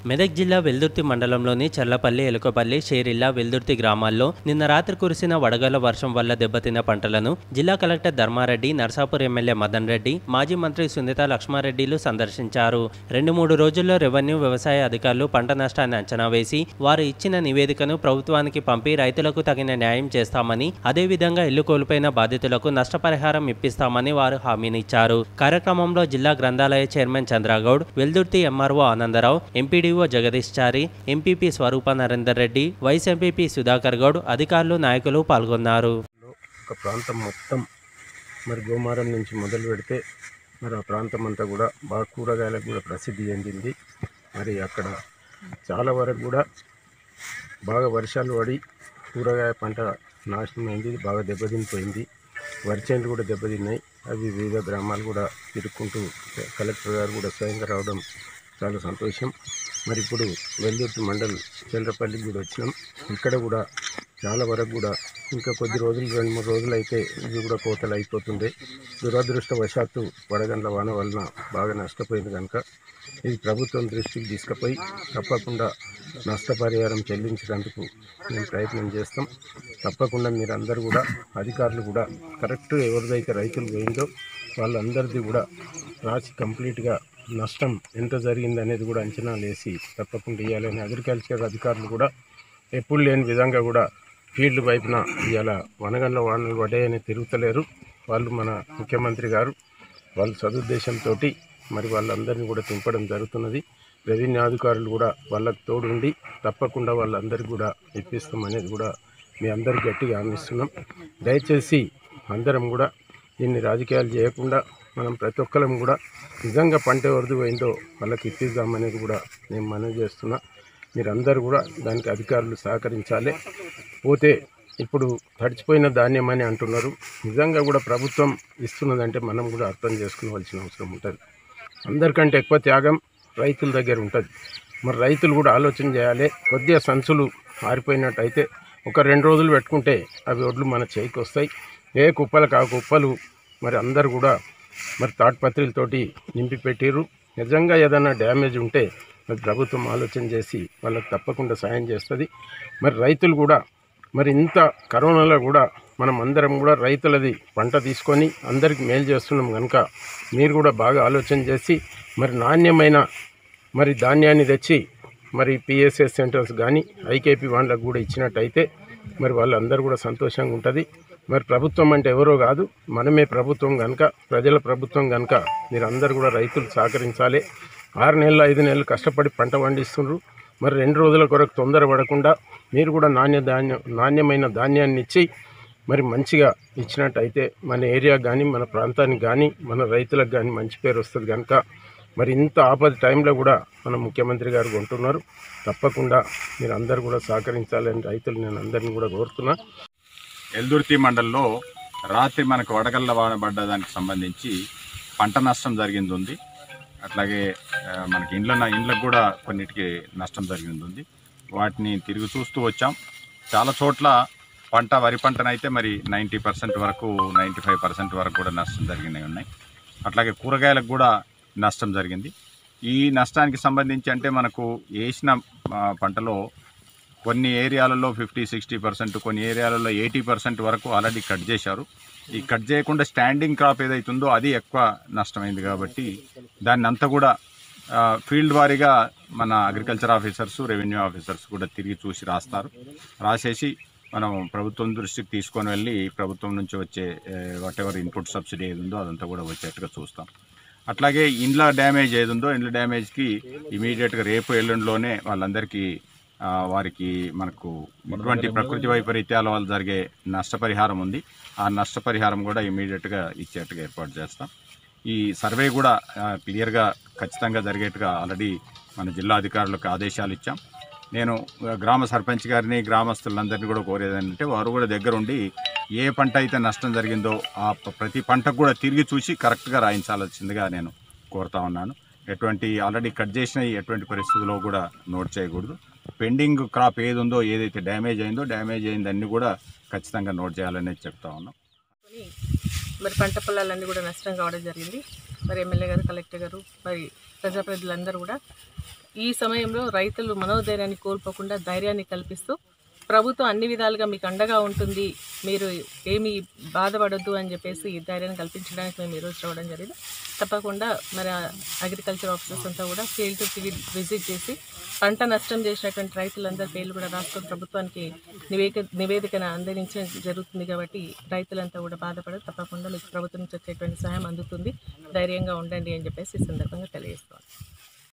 మెదక్ జిల్లా వెల్దుర్తి మండలంలోని చర్లపల్లి ఎలుకపల్లి షేరిల్లా వెల్దుర్తి గ్రామాల్లో నిన్న రాత్రి కురిసిన వడగళ్ల వర్షం వల్ల దెబ్బతిన్న పంటలను జిల్లా కలెక్టర్ ధర్మారెడ్డి నర్సాపూర్ ఎమ్మెల్యే మదన్ రెడ్డి మాజీ మంత్రి సునీత లక్ష్మారెడ్డిలు సందర్శించారు రెండు మూడు రోజుల్లో రెవెన్యూ వ్యవసాయ అధికారులు పంట నష్టాన్ని అంచనా వేసి వారు ఇచ్చిన నివేదికను ప్రభుత్వానికి పంపి రైతులకు తగిన న్యాయం చేస్తామని అదేవిధంగా ఇల్లు కోల్పోయిన బాధితులకు నష్టపరిహారం ఇప్పిస్తామని వారు హామీనిచ్చారు కార్యక్రమంలో జిల్లా గ్రంథాలయ chairman Chandragoud Veldurthi MRO Anandarao MPDO Jagadish Chari MPP Swarupa Narender Reddy vice MPP Sudhakar Goud అధికారులు నాయకులు పాల్గొన్నారు లో ఒక ప్రాంతం మొత్తం మరి గోమారం నుంచి మొదలు పెడితే మరి ఆ ప్రాంతం అంతా కూడా బాగా కూరగాయలకు కూడా ప్రసిద్ధి చెందింది మరి అక్కడ చాలా వరకు కూడా బాగా వర్షాలు పడి కూరగాయ పంట నాశనమైంది బాగా దెబ్బతినిపోయింది వరిచేనులు కూడా దెబ్బతిన్నాయి అవి వివిధ గ్రామాలు కూడా తిరుక్కుంటూ కలెక్టర్ గారు కూడా స్వయంగా రావడం చాలా సంతోషం మరి ఇప్పుడు వెల్లుర్తి మండల్ చంద్రపల్లికి కూడా వచ్చినాం ఇక్కడ కూడా చాలా వరకు కూడా ఇంకా కొద్ది రోజులు రెండు మూడు రోజులు అయితే ఇవి కూడా కోతలు అయిపోతుండే దురదృష్టవశాత్తు వడగండ్ల వాన వలన బాగా నష్టపోయింది కనుక ఇది ప్రభుత్వం దృష్టికి తీసుకుపోయి తప్పకుండా నష్టపరిహారం చెల్లించడానికి మేము ప్రయత్నం చేస్తాం తప్పకుండా మీరు అందరూ కూడా అధికారులు కూడా కరెక్ట్ ఎవరిదైతే రైతులు పోయిందో వాళ్ళందరిది కూడా రాసి కంప్లీట్గా నష్టం ఎంత జరిగింది అనేది కూడా అంచనాలు వేసి తప్పకుండా ఇవ్వాలని అగ్రికల్చర్ అధికారులు కూడా ఎప్పుడు లేని విధంగా కూడా ఫీల్డ్ వైపున ఇవాళ వనగండ్ల వానలు పడ్డాయని తిరుగుతలేరు వాళ్ళు మన ముఖ్యమంత్రి గారు వాళ్ళ సదుద్దేశంతో మరి వాళ్ళందరినీ కూడా తింపడం జరుగుతున్నది రెవెన్యూ అధికారులు కూడా వాళ్ళకు తోడు ఉండి తప్పకుండా వాళ్ళందరికీ కూడా ఇప్పిస్తాం అనేది కూడా మీ అందరికి గట్టిగా హామీస్తున్నాం దయచేసి అందరం కూడా దీన్ని రాజకీయాలు చేయకుండా మనం ప్రతి ఒక్కరం కూడా నిజంగా పంట ఎవరిది పోయిందో వాళ్ళకి ఇప్పిద్దామనేది కూడా నేను మనవి చేస్తున్నా మీరందరూ కూడా దానికి అధికారులు సహకరించాలి పోతే ఇప్పుడు తడిచిపోయిన ధాన్యం అని అంటున్నారు నిజంగా కూడా ప్రభుత్వం ఇస్తున్నదంటే మనం కూడా అర్థం చేసుకోవాల్సిన అవసరం ఉంటుంది అందరికంటే ఎక్కువ త్యాగం రైతుల దగ్గర ఉంటుంది మరి రైతులు కూడా ఆలోచన చేయాలి కొద్దిగా సంచులు ఆరిపోయినట్టయితే ఒక రెండు రోజులు పెట్టుకుంటే అవి ఒడ్లు మన చేయికి వస్తాయి ఏ కుప్పలకు ఆ కుప్పలు మరి అందరు కూడా మరి తాడ్పత్రులతోటి నింపి పెట్టిర్రు నిజంగా ఏదైనా డ్యామేజ్ ఉంటే మరి ప్రభుత్వం ఆలోచన చేసి వాళ్ళకి తప్పకుండా సాయం చేస్తుంది మరి రైతులు కూడా మరి ఇంత కరోనాలో కూడా మనం అందరం కూడా రైతులది పంట తీసుకొని అందరికి మేలు చేస్తున్నాం కనుక మీరు కూడా బాగా ఆలోచన చేసి మరి నాణ్యమైన మరి ధాన్యాన్ని తెచ్చి మరి పిఎస్ఎస్ సెంటర్స్ కానీ ఐకేపీ వాళ్ళకు కూడా ఇచ్చినట్టయితే మరి వాళ్ళందరూ కూడా సంతోషంగా ఉంటుంది మరి ప్రభుత్వం అంటే ఎవరో కాదు మనమే ప్రభుత్వం కనుక ప్రజల ప్రభుత్వం కనుక మీరు అందరు కూడా రైతులు సహకరించాలి ఆరు నెలలు ఐదు నెలలు కష్టపడి పంట పండిస్తున్నారు మరి రెండు రోజుల కొరకు తొందర పడకుండా మీరు కూడా నాణ్య ధాన్యం నాణ్యమైన ధాన్యాన్ని ఇచ్చి మరి మంచిగా ఇచ్చినట్టయితే మన ఏరియాకి కానీ మన ప్రాంతానికి కానీ మన రైతులకు కానీ మంచి పేరు వస్తుంది కనుక మరి ఇంత ఆపద టైంలో కూడా మన ముఖ్యమంత్రి గారు కొంటున్నారు తప్పకుండా మీరు అందరు కూడా సహకరించాలని రైతులు నేను అందరిని కూడా కోరుతున్నా ఎల్దుర్తి మండలంలో రాత్రి మనకు వడగళ్ళ వాన పడ్డదానికి సంబంధించి పంట నష్టం జరిగింది ఉంది అట్లాగే ఆ, మనకి ఇండ్ల ఇండ్లకు కూడా కొన్నిటికి నష్టం జరిగింది ఉంది వాటిని తిరిగి చూస్తూ వచ్చాం చాలా చోట్ల పంట వరి పంటనైతే మరి నైంటీ పర్సెంట్ వరకు నైంటీ ఫైవ్ పర్సెంట్ వరకు కూడా నష్టం జరిగినవి ఉన్నాయి అట్లాగే కూరగాయలకు కూడా నష్టం జరిగింది ఈ నష్టానికి సంబంధించి అంటే మనకు వేసిన ఆ, పంటలో కొన్ని ఏరియాలలో ఫిఫ్టీ సిక్స్టీ పర్సెంట్ కొన్ని ఏరియాలలో ఎయిటీ పర్సెంట్ వరకు ఆల్రెడీ కట్ చేశారు ఈ కట్ చేయకుండా స్టాండింగ్ క్రాప్ ఏదైతుందో అది ఎక్కువ నష్టమైంది కాబట్టి దాన్ని అంతా కూడా ఆ, ఫీల్డ్ వారీగా మన అగ్రికల్చర్ ఆఫీసర్స్ రెవెన్యూ ఆఫీసర్స్ కూడా తిరిగి చూసి రాస్తారు రాసేసి మనం ప్రభుత్వం దృష్టికి తీసుకొని వెళ్ళి ప్రభుత్వం నుంచి వచ్చే వాట్ ఎవర్ ఇన్పుట్ సబ్సిడీ ఏది ఉందో అదంతా కూడా వచ్చేట్టుగా చూస్తాం అట్లాగే ఇండ్ల డ్యామేజ్ ఏది ఉందో ఇండ్ల డ్యామేజ్కి ఇమీడియట్గా రేపు ఎల్లుండిలోనే వాళ్ళందరికీ ఆ, వారికి మనకు ఇటువంటి ప్రకృతి వైపరీత్యాల వల్ల జరిగే నష్టపరిహారం ఉంది ఆ నష్టపరిహారం కూడా ఇమీడియట్గా ఇచ్చేట్టుగా ఏర్పాటు చేస్తాం ఈ సర్వే కూడా ఆ, క్లియర్గా ఖచ్చితంగా జరిగేట్టుగా ఆల్రెడీ మన జిల్లా అధికారులకు ఆదేశాలు ఇచ్చాం నేను ఆ, గ్రామ సర్పంచ్ గారిని గ్రామస్తులందరినీ కూడా కోరేది ఏంటంటే వారు కూడా దగ్గరుండి ఏ పంట అయితే నష్టం జరిగిందో ఆ ప- ప్రతి పంటకు కూడా తిరిగి చూసి కరెక్ట్గా రాయించాల్సిందిగా నేను కోరుతా ఉన్నాను ఎటువంటి ఆల్రెడీ కట్ చేసిన ఎటువంటి పరిస్థితుల్లో కూడా నోట్ చేయకూడదు పెండింగ్ క్రాప్ ఏది ఉందో ఏదైతే డ్యామేజ్ అయిందో డ్యామేజ్ అయింది అన్ని కూడా ఖచ్చితంగా నోట్ చేయాలనేది చెప్తా ఉన్నాం కొని మరి పంట పొలాలన్నీ కూడా నష్టం కావడం జరిగింది మరి ఎమ్మెల్యే గారు కలెక్టర్ గారు మరి ప్రజాప్రతినిధులందరూ కూడా ఈ సమయంలో రైతులు మనోధైర్యాన్ని కోల్పోకుండా ధైర్యాన్ని కల్పిస్తూ ప్రభుత్వం అన్ని విధాలుగా మీకు అండగా ఉంటుంది మీరు ఏమీ బాధపడొద్దు అని చెప్పేసి ఈ ధైర్యాన్ని కల్పించడానికి మేము ఈరోజు రావడం జరిగింది తప్పకుండా మరి అగ్రికల్చర్ ఆఫీసర్స్ అంతా కూడా ఫీల్డ్ టు ఫీల్డ్ విజిట్ చేసి పంట నష్టం చేసినటువంటి రైతులందరి పేర్లు కూడా రాష్ట్ర ప్రభుత్వానికి నివేదిక నివేదికను అందించడం జరుగుతుంది కాబట్టి రైతులంతా కూడా బాధపడదు తప్పకుండా మీకు ప్రభుత్వం నుంచి వచ్చేటువంటి సహాయం అందుతుంది ధైర్యంగా ఉండండి అని చెప్పేసి ఈ సందర్భంగా తెలియజేస్తాను